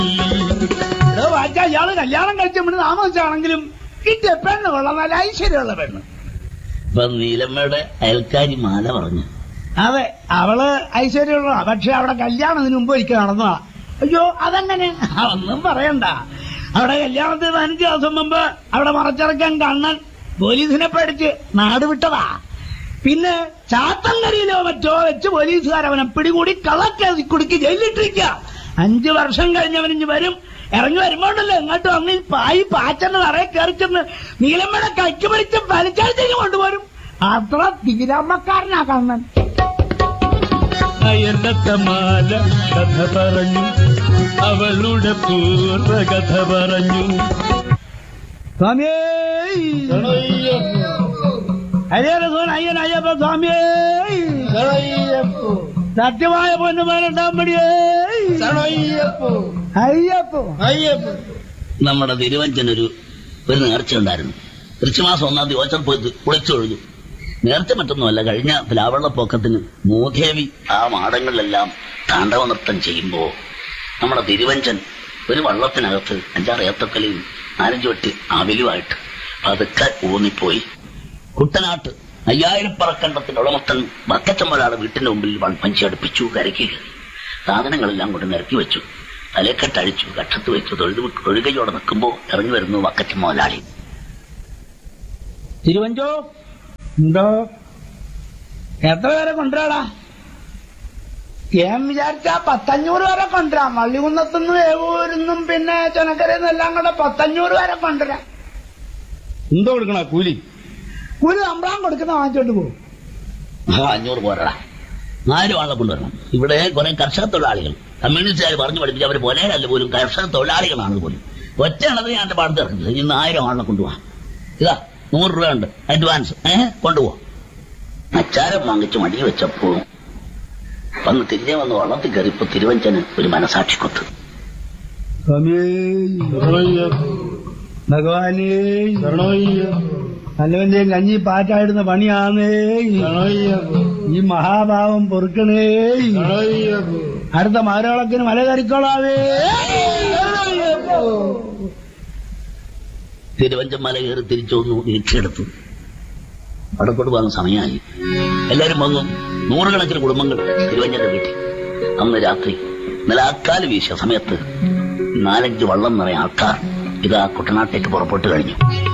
എടോ വാച്ച ഇയാള് കല്യാണം കഴിച്ചപ്പോൾ താമസിച്ചാണെങ്കിലും കിട്ടിയ പെണ്ണ് കൊള്ളാം നല്ല ഐശ്വര്യമുള്ള പെണ്ണ് ഇപ്പൊ നീലമ്മയുടെ അയൽക്കാരി മാല പറഞ്ഞു അതെ അവള് ഐശ്വര്യമുള്ള പക്ഷെ അവിടെ കല്യാണത്തിന് മുമ്പ് ഒരിക്കൽ നടന്നതാ അയ്യോ അതങ്ങനെ ഒന്നും പറയണ്ട അവിടെ കല്യാണത്തിന് പതിനഞ്ച് ദിവസം മുമ്പ് അവിടെ മറച്ചിറക്കാൻ കണ്ണൻ പോലീസിനെ പേടിച്ച് നാട് വിട്ടതാ പിന്നെ ചാത്തങ്കരിയിലോ മറ്റോ വെച്ച് പോലീസുകാർ അവനെ പിടികൂടി കള്ളക്കേസി കുടുക്കി ജയിലിട്ടിരിക്കുക അഞ്ചു വർഷം കഴിഞ്ഞവനിഞ്ഞ് വരും ഇറങ്ങി വരുമ്പോണ്ടല്ലോ ഇങ്ങോട്ട് വന്ന് ഈ പായി പാച്ചന്റെ നിറയെ കയറി ചെന്ന് നീലമ്മയുടെ കൈക്ക് പിടിച്ച് വലിച്ചടിച്ചു കൊണ്ടുവരും അത്ര തീരാമക്കാരനാ കണ്ണൻ അയലത്തെ മാല കഥ പറഞ്ഞു അവളുടെ പൂർവ്വ കഥ പറഞ്ഞു സ്വാമിയേ അയ്യപ്പ സോൻ അയ്യൻ അയ്യപ്പ സ്വാമിയേ സത്യമായ പൊന്നുമാനുണ്ടാകുമ്പടിയേ അയ്യപ്പോ നമ്മുടെ തിരുവഞ്ചനൊരു ഒരു നേർച്ച ഉണ്ടായിരുന്നു വൃക്ഷമാസം ഒന്നാം തീയതി ഓച്ചർ പോയി കുളിച്ചൊഴിഞ്ഞു നേർച്ച മറ്റൊന്നുമല്ല കഴിഞ്ഞ പ്ലാവെള്ളപ്പൊക്കത്തിന് മൂദേവി ആ മാടങ്ങളിലെല്ലാം താണ്ഡവ നൃത്തം ചെയ്യുമ്പോ നമ്മുടെ തിരുവഞ്ചൻ ഒരു വള്ളത്തിനകത്ത് അഞ്ചാറ് ഏത്തക്കലയും നാലഞ്ചു വെട്ടി അവിലുമായിട്ട് പതുക്കെ ഊന്നിപ്പോയി കുട്ടനാട്ട് അയ്യായിരം പറക്കണ്ടത്തിന്റെ ഉടമസ്ഥൻ ബക്കച്ചമ്മലാണ് വീട്ടിന്റെ മുമ്പിൽ വൺപഞ്ചി അടുപ്പിച്ചു കരയ്ക്ക് കയറി സാധനങ്ങളെല്ലാം കൊണ്ട് നിരത്തി വെച്ചു തലേക്കെട്ടഴിച്ചു കക്ഷത്ത് വെച്ചു തൊഴുതു തൊഴുകയോടെ നിൽക്കുമ്പോ ഇറങ്ങി വരുന്നു വക്കച്ച മുതലാളി തിരുവഞ്ചോ ഉണ്ടോ എത്ര പേരെ കൊണ്ടുവരാടാ ഞാൻ വിചാരിച്ച പത്തഞ്ഞൂറ് വരെ കൊണ്ടുവരാം വള്ളികുന്നത്തുനിന്നും ഏവൂരിന്നും പിന്നെ ചുനക്കരയിൽ എല്ലാം കൂടെ പത്തഞ്ഞൂറ് വരെ കൊണ്ടുവരാം എന്തോ കൊടുക്കണ കൂലി ഒരു അമ്പളാൻ കൊടുക്കുന്ന വാങ്ങിച്ചോണ്ട് പോകും ആ അഞ്ഞൂറ് പോരടാ നാല് ആളെ കൊണ്ടുവരണം ഇവിടെ കുറെ കർഷക തൊഴിലാളികൾ കമ്മ്യൂണിസ്റ്റുകാർ പറഞ്ഞു പഠിപ്പിച്ച അവർ പോലെയല്ല പോലും കർഷക തൊഴിലാളികളാണ് പോലും ഒറ്റയാണത് ഞാൻ എന്റെ പാടത്ത് ഇറങ്ങില്ല ഇന്ന് ആയിരം ആളെ കൊണ്ടുപോവാം ഇതാ നൂറ് രൂപ ഉണ്ട് അഡ്വാൻസ് ഏഹ് കൊണ്ടുപോവാം അച്ചാരം വാങ്ങിച്ച് മടി വെച്ചപ്പോ വന്ന് തിരിഞ്ഞെ വന്ന് വള്ളത്തിൽ കയറിയപ്പോ തിരുവഞ്ചന് ഒരു മനസാക്ഷി കൊത്ത് ഭഗവാനേ നല്ലവന്റെയും കഞ്ഞി പാറ്റായിടുന്ന പണിയാന്നേ ഈ മഹാഭാവം പൊറുക്കണേ അടുത്ത മാരോളത്തിന് മല കറിക്കോളാവേ തിരുവഞ്ചൻ മല കയറി തിരിച്ചു വന്നു വീഴ്ചയെടുത്തു വടക്കോട്ട് പോകുന്ന സമയമായി എല്ലാരും വന്നു നൂറുകണക്കിന് കുടുംബങ്ങൾ തിരുവഞ്ചന്റെ വീട്ടിൽ അന്ന് രാത്രി നിലാക്കാല് വീശിയ സമയത്ത് നാലഞ്ച് വള്ളം നിറയെ ആൾക്കാർ ഇതാ കുട്ടനാട്ടേക്ക് പുറപ്പെട്ടു കഴിഞ്ഞു